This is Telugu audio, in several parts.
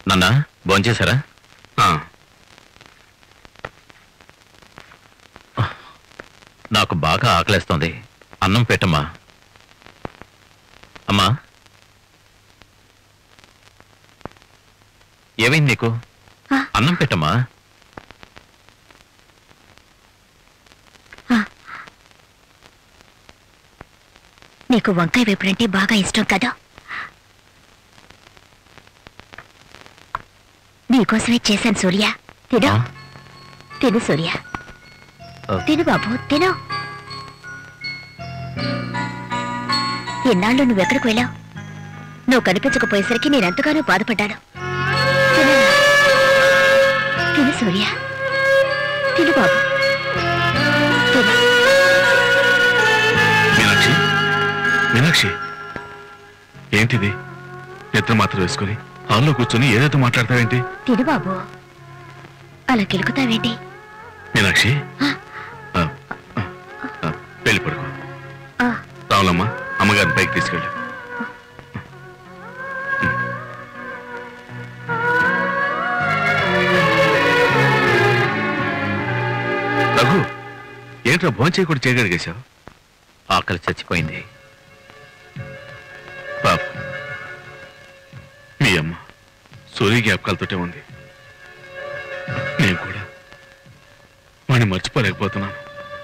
నాన్న భోంచేశారా నాకు బాగా ఆకలేస్తోంది అన్నం పెట్టమ్మా అమ్మా ఏమైంది నీకు అన్నం పెట్టమ్మా నీకు వంకాయ వేపుడంటే బాగా ఇష్టం కదా నీకోసమే చేశాను సూర్య తిను తిను సూర్య తిను బాబు తిను ఇన్నాళ్ళు నువ్వెక్కడికి వెళ్ళావు నువ్వు కనిపించకపోయేసరికి నేనెంతగానో బాధపడ్డాను తిను. తిను సూర్య తిను బాబు తిను మీనాక్షి మీనాక్షి ఏంటిది నిద్ర మాత్రం వేసుకుని హాల్లో కూర్చొని ఏదైతే మాట్లాడతావేంటి తిను బాబు అలా కిలుకుతావేంటి మీనాక్షి ఆ, ఆ, ఆ, వెళ్ళి పడుకో ఆ. రావులమ్మా అమ్మగారిని పైకి తీసుకెళ్ళు రఘు ఏంట్రా భోజనం చేయకుండా చేయగలిగేశావు ఆకలి చచ్చిపోయింది పాప మీ అమ్మ సూర్య జ్ఞాపకాలతోటే ఉంది నేను కూడా వాడిని మర్చిపోలేకపోతున్నాను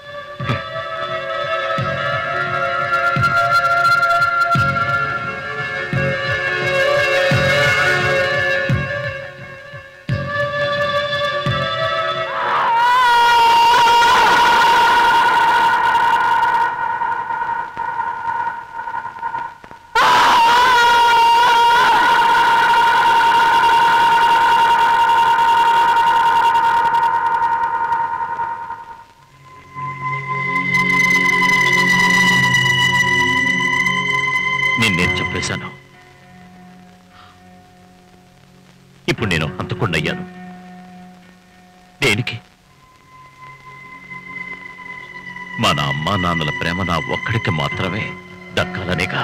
నిన్నేం చెప్పేశాను ఇప్పుడు నేను హంతకుండయ్యాను దేనికి మన అమ్మా నాన్నల ప్రేమ నా ఒక్కడికి మాత్రమే దక్కాలనేగా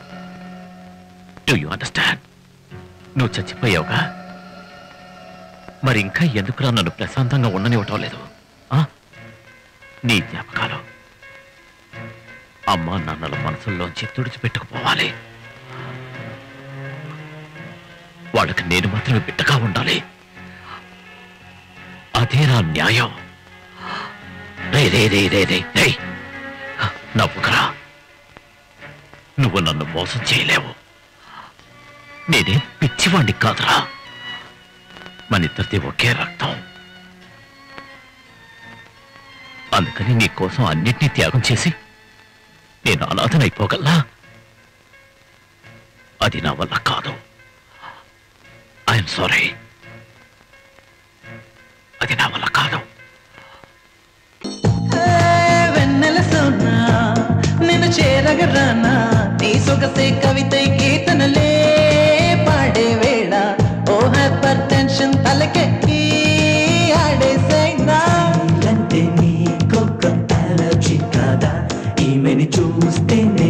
డూ యు అండర్స్టాండ్ నువ్వు చచ్చిపోయావుగా మరి ఇంకా ఎందుకురా నన్ను ప్రశాంతంగా ఉండనివ్వటం లేదు ఆ? నీ జ్ఞాపకాలు అమ్మా నాన్నల మనసుల్లోంచి తుడిచిపెట్టుకుపోవాలి వాళ్ళకి నేను మాత్రమే బిడ్డగా ఉండాలి అదేనా న్యాయం రే రే రే రే రే రే నవ్వుకరా నువ్వు నన్ను మోసం చేయలేవు నేనే పిచ్చివాణ్ణి కాదురా మన ఇద్దరిది ఒకే రక్తం అందుకని నీ కోసం అన్నిటినీ త్యాగం చేసి నేను అనాథనైపోగలనా అది నా వల్ల కాదు ఐఎమ్ సారీ అది నా వల్ల కాదు వెన్నెల సోనా నిన్ను చేరగరానా నీ సొగసే కవిత కీర్తనలే పాడే వేళ ఓ హైపర్ టెన్షన్ తలకెక్కి ఆడేసైనా అంటే నీకొక అలర్జీ కాదా ఈమెని చూస్తేనే